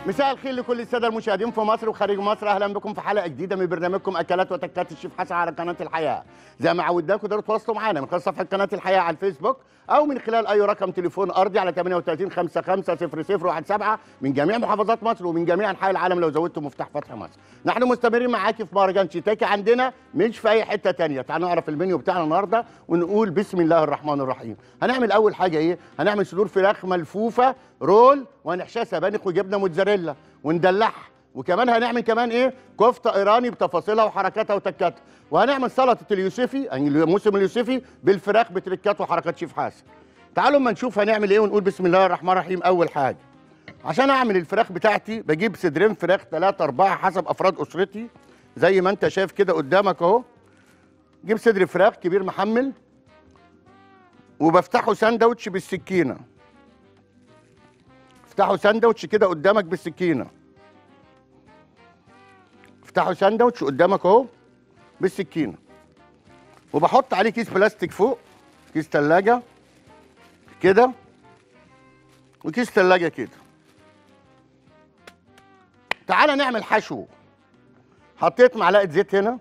مساء الخير لكل الساده المشاهدين في مصر وخارج مصر اهلا بكم في حلقه جديده من برنامجكم اكلات وتكات الشيف حسن على قناه الحياه زي ما عودناكم تقدروا تتواصلوا معانا من خلال صفحه قناه الحياه على الفيسبوك او من خلال اي رقم تليفون ارضي على 38 55 0017 من جميع محافظات مصر ومن جميع انحاء العالم لو زودتوا مفتاح فتح مصر نحن مستمرين معاكي في مهرجان شيتاكي عندنا مش في اي حته تانية تعالوا نعرف المنيو بتاعنا النهارده ونقول بسم الله الرحمن الرحيم هنعمل اول حاجه ايه هنعمل صدور فراخ ملفوفه رول وهنحشيها سبانخ وجبنه موتزاريلا وندلعها وكمان هنعمل كمان ايه كفته ايراني بتفاصيلها وحركاتها وتكاتها وهنعمل سلطه اليوسفي يعني الموسم اليوسفي بالفراخ بتركات وحركات شيف حاسم تعالوا اما نشوف هنعمل ايه ونقول بسم الله الرحمن الرحيم اول حاجه عشان اعمل الفراخ بتاعتي بجيب صدرين فراخ ثلاثة أربعة حسب أفراد أسرتي زي ما أنت شايف كده قدامك أهو جيب صدر فراخ كبير محمل وبفتحه ساندوتش بالسكينة افتحه ساندوتش كده قدامك بالسكينة افتحه ساندوتش قدامك اهو بالسكينة وبحط عليه كيس بلاستيك فوق كيس تلاجة كده وكيس تلاجة كده تعالى نعمل حشو حطيت معلقه زيت هنا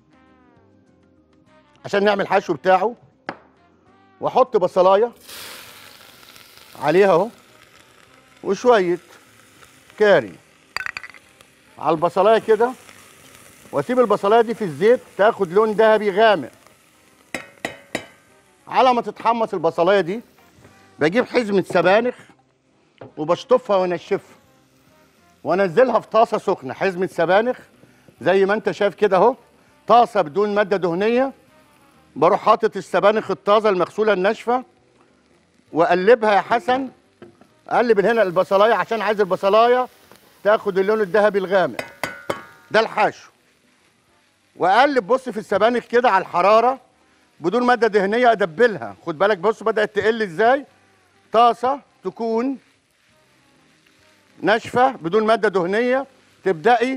عشان نعمل حشو بتاعه واحط بصلايه عليها اهو وشويه كاري على البصلايه كده واسيب البصلايه دي في الزيت تاخد لون ذهبي غامق على ما تتحمص البصلايه دي بجيب حزمه سبانخ وبشطفها وانشفها وانزلها في طاسه سخنه حزمه سبانخ زي ما انت شايف كده اهو طاسه بدون ماده دهنيه بروح حاطط السبانخ الطازه المغسوله الناشفه واقلبها يا حسن اقلب هنا البصلايه عشان عايز البصلايه تاخد اللون الذهبي الغامق ده الحشو واقلب بص في السبانخ كده على الحراره بدون ماده دهنيه ادبلها خد بالك بص بدات تقل ازاي طاسه تكون ناشفه بدون ماده دهنيه تبداي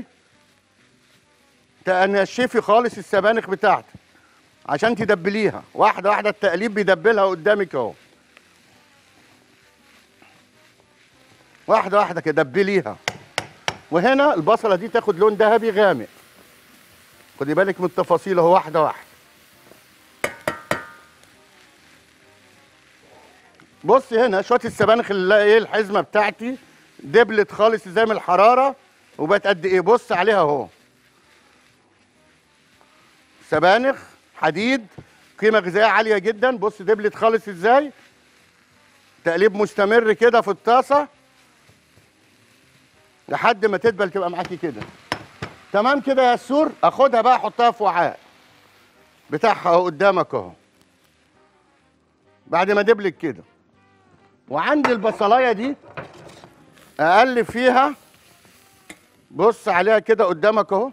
تنشفي خالص السبانخ بتاعتك عشان تدبليها واحده واحده التقليب بيدبلها قدامك اهو واحده واحده كده دبليها وهنا البصله دي تاخد لون ذهبي غامق خدي بالك من التفاصيل اهو واحده واحده بص هنا شويه السبانخ اللي ايه الحزمه بتاعتي دبلت خالص ازاي من الحراره وبقت قد ايه بص عليها اهو سبانخ حديد قيمه غذائيه عاليه جدا بص دبلت خالص ازاي تقليب مستمر كده في الطاسه لحد ما تدبل تبقى معاكي كده تمام كده يا سور اخدها بقى احطها في وعاء بتاعها اهو قدامك اهو بعد ما دبلت كده وعندي البصلايه دي اقلب فيها بص عليها كده قدامك اهو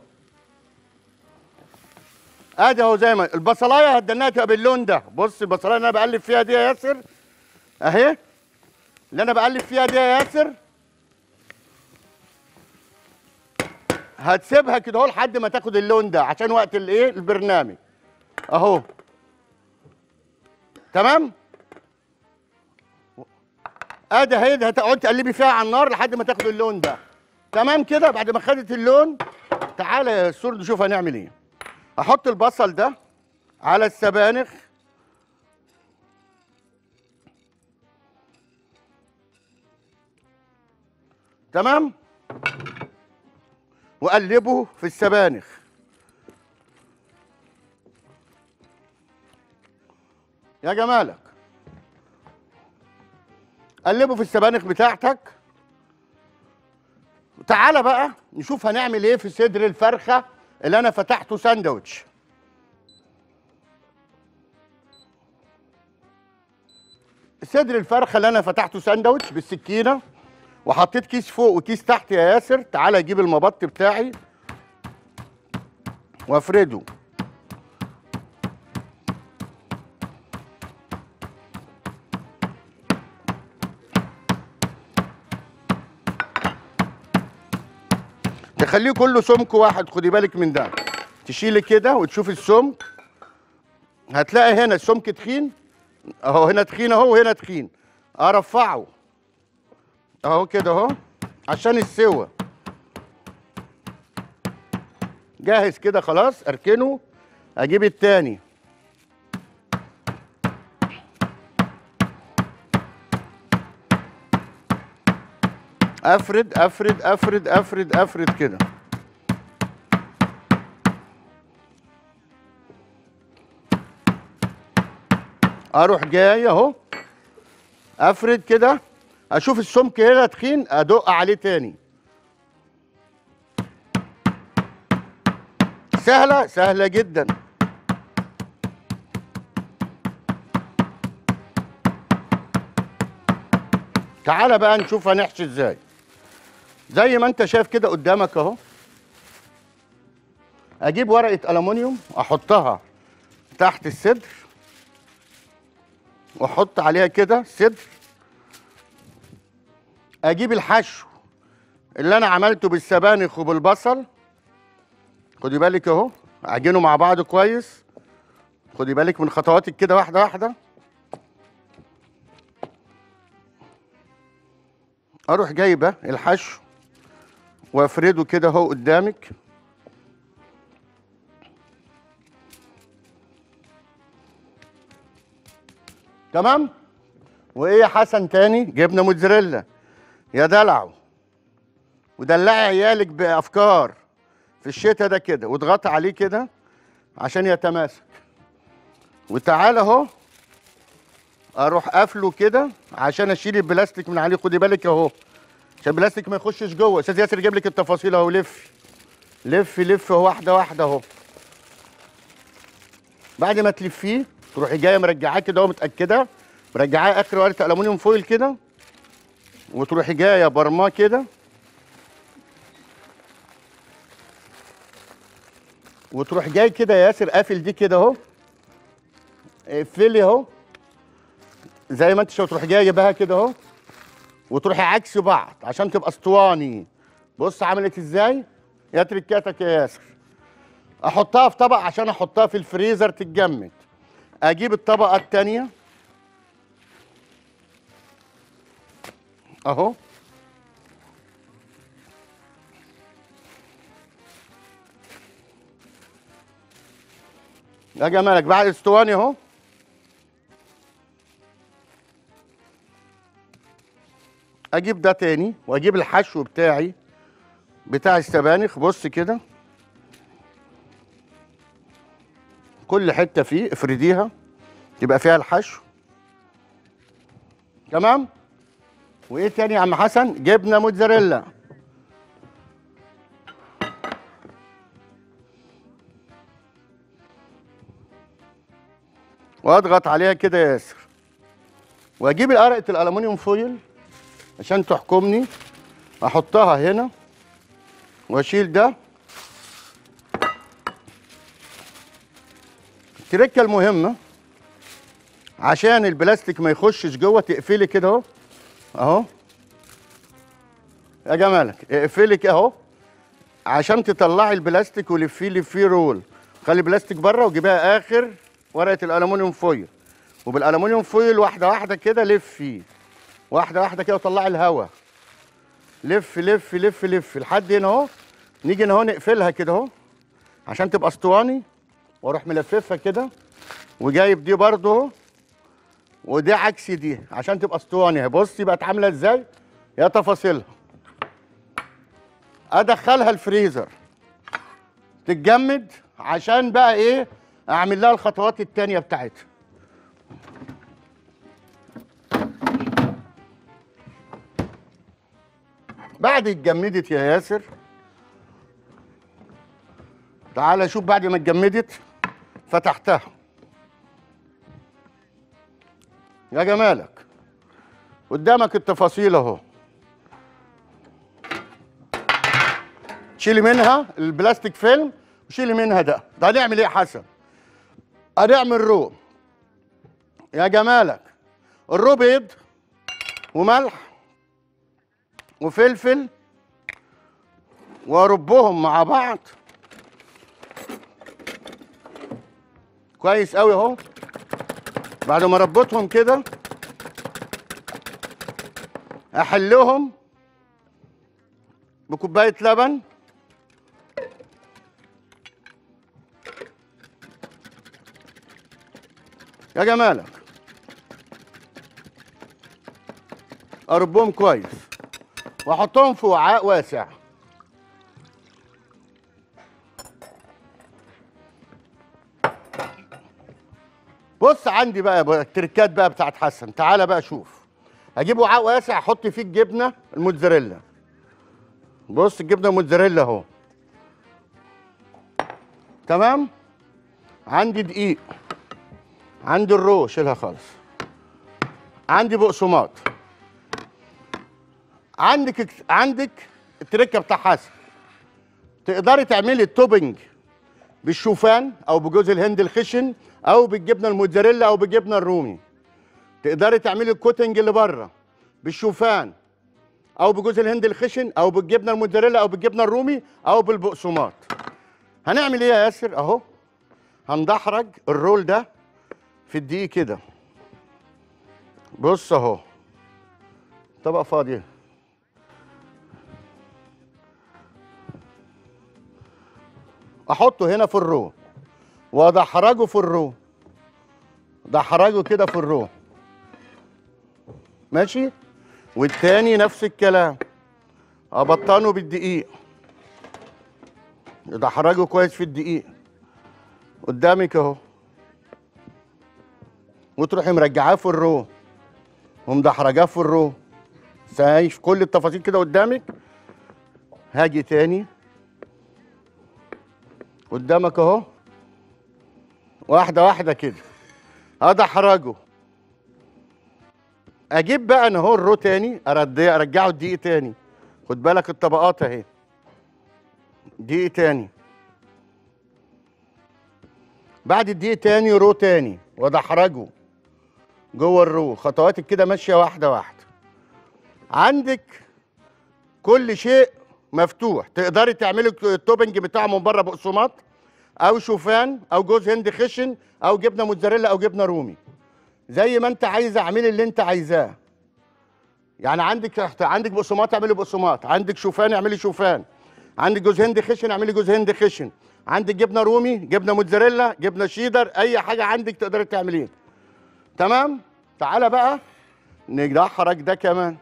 ادي اهو زي ما البصلايه هدناها تبقى باللون ده بص البصلايه اللي انا بقلب فيها دي يا ياسر اهي اللي انا بقلب فيها دي يا ياسر هتسيبها كده اهو لحد ما تاخد اللون ده عشان وقت الايه البرنامج اهو تمام ادي اهي ده هتقعد تقلبي فيها على النار لحد ما تاخد اللون ده تمام كده بعد ما خدت اللون تعالى يا سور نشوف هنعمل ايه احط البصل ده على السبانخ تمام وقلبه في السبانخ يا جمالك قلبه في السبانخ بتاعتك تعالى بقى نشوف هنعمل ايه في صدر الفرخه اللي انا فتحته ساندوتش صدر الفرخه اللي انا فتحته ساندوتش بالسكينه وحطيت كيس فوق وكيس تحت يا ياسر تعالى اجيب المبط بتاعي وافرده تخليه كله سمك واحد خدي بالك من ده تشيلي كده وتشوفي السمك هتلاقي هنا السمك تخين اهو هنا تخين اهو وهنا تخين ارفعه اهو كده اهو عشان السوا جاهز كده خلاص اركنه اجيب التاني افرد افرد افرد افرد افرد كده اروح جاي اهو افرد كده اشوف السمك هنا تخين ادق عليه تاني سهله سهله جدا تعالى بقى نشوف هنحشي ازاي زي ما انت شايف كده قدامك اهو اجيب ورقه الومنيوم احطها تحت الصدر واحط عليها كده صدر اجيب الحشو اللي انا عملته بالسبانخ وبالبصل خدي بالك اهو اعجنه مع بعض كويس خدي بالك من خطواتك كده واحده واحده اروح جايبه الحشو وافرده كده اهو قدامك تمام وايه يا حسن تاني جبنه موتزاريلا يا دلعه ودلعي عيالك بافكار في الشتاء ده كده واضغطي عليه كده عشان يتماسك وتعالى اهو اروح قافله كده عشان اشيل البلاستيك من عليه خدي بالك اهو عشان البلاستيك ما يخشش جوه استاذ ياسر جايب لك التفاصيل اهو لف لف لف اهو واحده واحده اهو بعد ما تلفيه تروحي جايه مرجعاه كده اهو متاكده مرجعاه اخر ورقه الومنيوم فويل كده وتروحي جايه برماه كده وتروح جاي كده يا ياسر قافل دي كده اهو اقفلي اهو زي ما انت شو تروح جايه جايبها كده اهو وتروحي عكس بعض عشان تبقى اسطواني بص عملت ازاي يا تركاتك يا ياسر احطها في طبق عشان احطها في الفريزر تتجمد اجيب الطبقه الثانيه اهو يا جمالك بعد اسطواني اهو اجيب ده تاني واجيب الحشو بتاعي بتاع السبانخ بص كده كل حته فيه افرديها يبقى فيها الحشو تمام وايه تاني يا عم حسن جبنه موتزاريلا واضغط عليها كده يا ياسر واجيب ورقه الالومنيوم فويل عشان تحكمني احطها هنا واشيل ده التركه المهمه عشان البلاستيك ما يخشش جوه تقفلي كده اهو اهو يا جمالك اقفلي كده اهو عشان تطلعي البلاستيك ولفيه لفيه رول خلي البلاستيك بره وجيبيها اخر ورقه الالومنيوم فويل وبالالومنيوم فويل واحده واحده كده لفي واحده واحده كده وطلعي الهواء لف لف لف لف لحد هنا اهو نيجي هنا اهو نقفلها كده اهو عشان تبقى اسطواني واروح ملففها كده وجايب دي برضه اهو ودي عكس دي عشان تبقى اسطواني اهي بصي بقت عامله ازاي يا تفاصيلها ادخلها الفريزر تتجمد عشان بقى ايه اعمل لها الخطوات التانية بتاعتها بعد اتجمدت يا ياسر تعالى شوف بعد ما اتجمدت فتحتها يا جمالك قدامك التفاصيل اهو شيلي منها البلاستيك فيلم وشيلي منها ده ده هنعمل ايه يا حسن هنعمل رو يا جمالك الرو بيض وملح وفلفل واربهم مع بعض كويس قوي اهو بعد ما ربطهم كده احلهم بكوبايه لبن يا جمالك اربهم كويس واحطهم في وعاء واسع بص عندي بقى بقى التركات بقى بتاعت حسن تعالى بقى شوف هجيب وعاء واسع احط فيه الجبنه الموتزاريلا بص الجبنه الموتزاريلا اهو تمام عندي دقيق عندي الرو شيلها خالص عندي بقسماط عندك عندك التركه بتاع حسن تقدري تعملي التوبنج بالشوفان او بجوز الهند الخشن او بالجبنه الموتزاريلا او بالجبنه الرومي تقدري تعملي الكوتنج اللي بره بالشوفان او بجوز الهند الخشن او بالجبنه الموتزاريلا او بالجبنه الرومي او بالبقسماط هنعمل ايه يا ياسر اهو هندحرج الرول ده في الدقيق كده بص اهو طبق فاضي احطه هنا في الرو وادحرجه في الرو دحرجه كده في الرو ماشي والتاني نفس الكلام ابطنه بالدقيق ادحرجه كويس في الدقيق قدامك اهو وتروحي مرجعاه في الرو ومدحرجاه في الرو شايف كل التفاصيل كده قدامك هاجي تاني قدامك اهو واحده واحده كده ادحرجه اجيب بقى انا اهو الرو تاني ارجع ارجعه الدقيق تاني خد بالك الطبقات اهي دقيق تاني بعد الدقيق تاني رو تاني وادحرجه جوه الرو خطواتك كده ماشيه واحده واحده عندك كل شيء مفتوح تقدري تعملي التوبنج بتاعه من بره بقسماط او شوفان او جوز هند خشن او جبنه موتزاريلا او جبنه رومي زي ما انت عايزه اعملي اللي انت عايزاه يعني عندك عندك بقسماط اعملي بقسماط عندك شوفان اعملي شوفان عندك جوز هند خشن اعملي جوز هند خشن عندك جبنه رومي جبنه موتزاريلا جبنه شيدر اي حاجه عندك تقدري تعمليها تمام تعالى بقى ندحرج ده كمان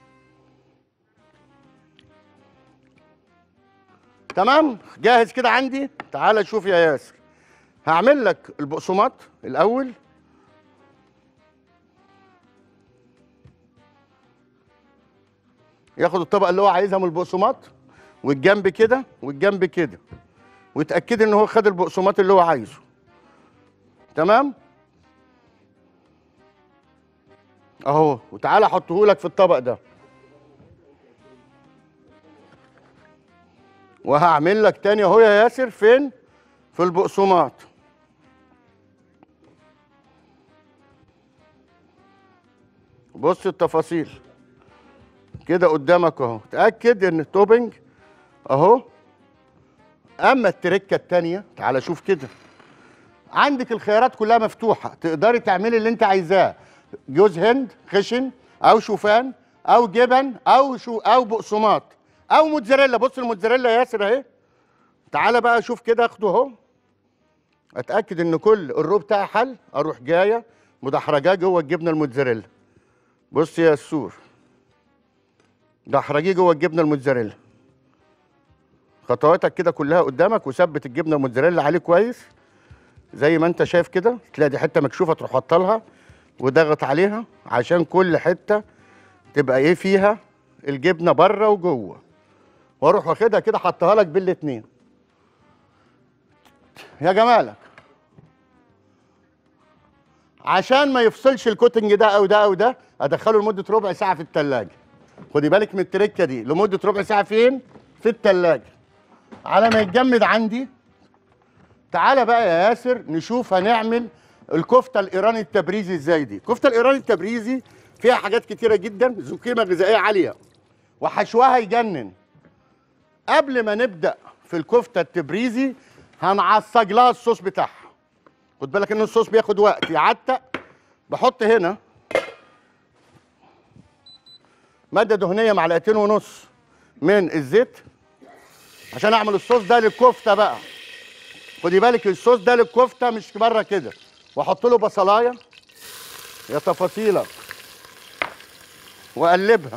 تمام جاهز كده عندي تعالى شوف يا ياسر هعمل لك البقسماط الاول ياخد الطبقه اللي هو عايزها من البقسماط والجنب كده والجنب كده وتاكدي ان هو خد البقسماط اللي هو عايزه تمام اهو وتعالى احطه لك في الطبق ده وهعمل لك تاني اهو يا ياسر فين في البقسماط بص التفاصيل كده قدامك اهو تاكد ان التوبنج اهو اما التركه التانيه تعالى شوف كده عندك الخيارات كلها مفتوحه تقدري تعملي اللي انت عايزاه جوز هند خشن او شوفان او جبن او شو او بقسماط او موتزاريلا بص الموتزاريلا يا ياسر اهي تعالى بقى شوف كده اخده اهو اتاكد ان كل الرو بتاعي حل اروح جايه مدحرجاه جوه الجبنه الموتزاريلا بص يا السور دحرجيه جوه الجبنه الموتزاريلا خطواتك كده كلها قدامك وثبت الجبنه الموتزاريلا عليه كويس زي ما انت شايف كده تلاقي دي حته مكشوفه تروح حاطه لها وضغط عليها عشان كل حته تبقى ايه فيها الجبنه بره وجوه واروح واخدها كده حطها لك بالاتنين يا جمالك عشان ما يفصلش الكوتنج ده او ده او ده ادخله لمده ربع ساعه في التلاجة خدي بالك من التركه دي لمده ربع ساعه فين في التلاجة على ما يتجمد عندي تعالى بقى يا ياسر نشوف هنعمل الكفته الايراني التبريزي ازاي دي الكفته الايراني التبريزي فيها حاجات كتيره جدا ذو قيمه غذائيه عاليه وحشوها يجنن قبل ما نبدا في الكفته التبريزي هنعصج لها الصوص بتاعها خد بالك ان الصوص بياخد وقت يعتق بحط هنا ماده دهنيه معلقتين ونص من الزيت عشان اعمل الصوص ده للكفته بقى خدي بالك الصوص ده للكفته مش بره كده واحط له بصلايه يا تفاصيلك واقلبها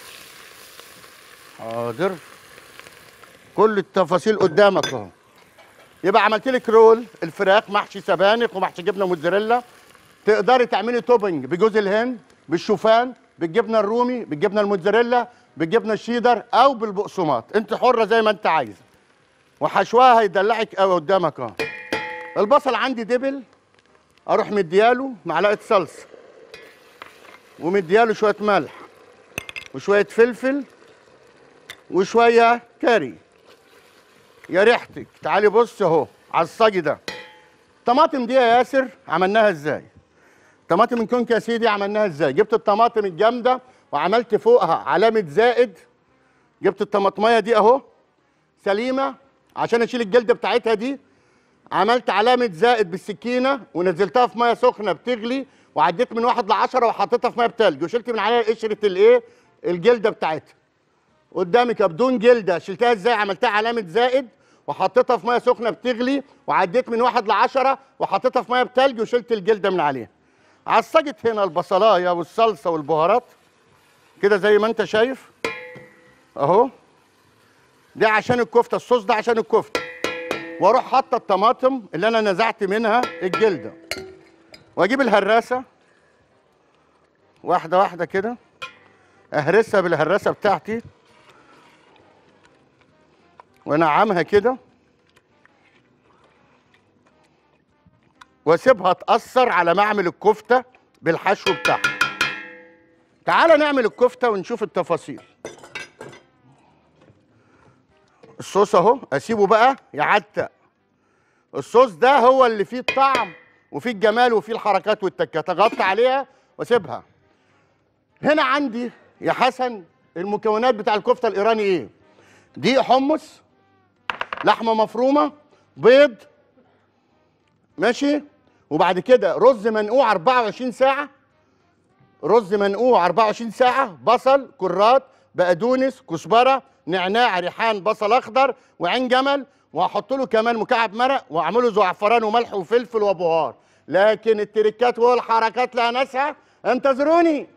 حاضر كل التفاصيل قدامك اهو يبقى عملت لك رول الفراخ محشي سبانخ ومحشي جبنه موتزاريلا تقدري تعملي توبنج بجوز الهند بالشوفان بالجبنه الرومي بالجبنه الموتزاريلا بالجبنه الشيدر او بالبقسماط انت حره زي ما انت عايزه وحشوها هيدلعك قوي قدامك اهو البصل عندي دبل اروح مدياله معلقه صلصه ومدياله شويه ملح وشويه فلفل وشويه كاري يا ريحتك تعالي بص اهو على الصاج ده الطماطم دي يا ياسر عملناها ازاي طماطم الكونك يا سيدي عملناها ازاي جبت الطماطم الجامده وعملت فوقها علامه زائد جبت الطماطميه دي اهو سليمه عشان اشيل الجلده بتاعتها دي عملت علامه زائد بالسكينه ونزلتها في ميه سخنه بتغلي وعديت من واحد لعشرة وحطيتها في ميه بتلج وشلت من عليها قشره الايه الجلده بتاعتها قدامك بدون جلده شلتها ازاي عملتها علامه زائد وحطيتها في ميه سخنه بتغلي وعديت من واحد لعشرة وحطيتها في ميه بتلج وشلت الجلده من عليها عصجت هنا البصلايه والصلصه والبهارات كده زي ما انت شايف اهو ده عشان الكفته الصوص ده عشان الكفته واروح حاطه الطماطم اللي انا نزعت منها الجلده واجيب الهراسه واحده واحده كده اهرسها بالهراسه بتاعتي وانعمها كده واسيبها تاثر على ما اعمل الكفته بالحشو بتاعها تعالى نعمل الكفته ونشوف التفاصيل الصوص اهو اسيبه بقى يعتق الصوص ده هو اللي فيه الطعم وفيه الجمال وفيه الحركات والتكات اغطي عليها واسيبها هنا عندي يا حسن المكونات بتاع الكفته الايراني ايه دقيق حمص لحمه مفرومه بيض ماشي وبعد كده رز منقوع 24 ساعه رز منقوع 24 ساعه بصل كرات بقدونس كزبره نعناع ريحان بصل اخضر وعين جمل وهحط له كمان مكعب مرق واعمله زعفران وملح وفلفل وبهار لكن التركات والحركات لها ناسها انتظروني